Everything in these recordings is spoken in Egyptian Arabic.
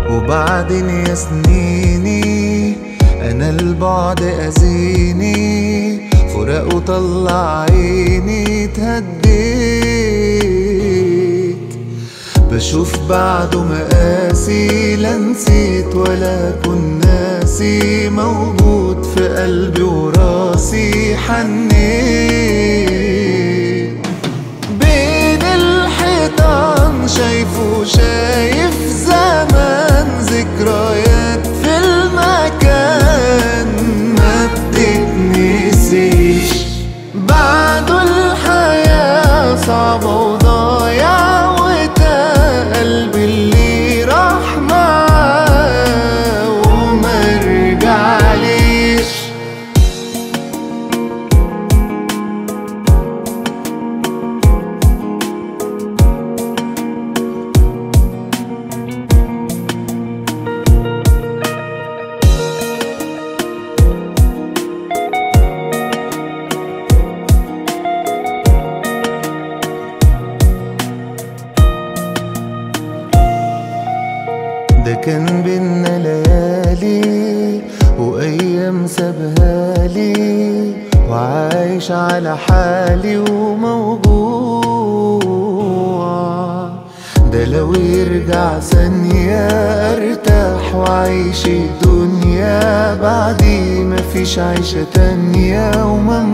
وبعدين يا سنيني انا البعد اذيني فراق وطلع عيني اتهديت بشوف بعده مقاسي لا نسيت ولا كن ناسي موجود في قلبي وراسي حنيت بين الحيطان شايفه شايف زمان ذكريات في المكان ما بتتنسيش بعده الحياة صعبة وضايع وتا قلبي اللي راح معاه وما رجعليش ده كان بينا ليالي وايام سابهالي وعايش على حالي وموجوع ده لو يرجع ثانية ارتاح واعيش الدنيا بعدي مفيش عيشة تانية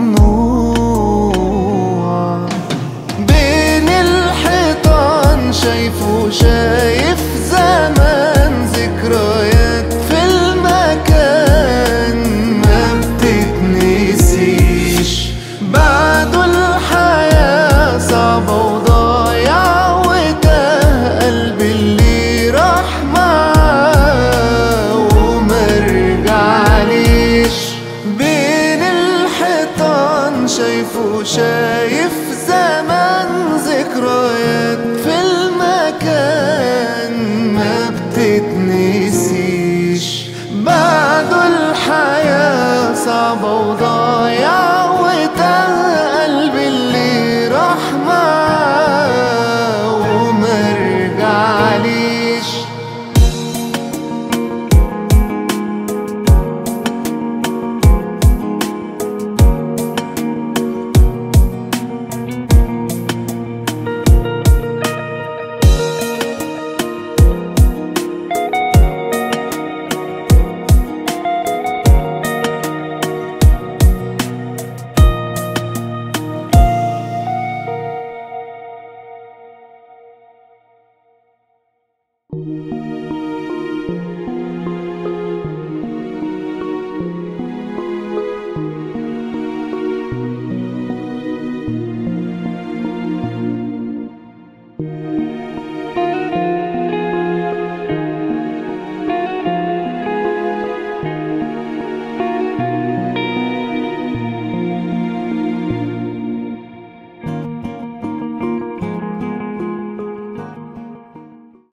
وممنوع بين الحيطان شايفه شايف زمان ذكريات في المكان ما بتتنسيش بعده الحياة صعبة وضايع وتاه قلبي اللي راح معاه وما رجعليش بين الحيطان شايفه شايف زمان ذكريات في المكان ما بتتنسيش بعده الحياة صعبة وضايع وتاه قلبي اللي راح معاه وما رجعليش thank you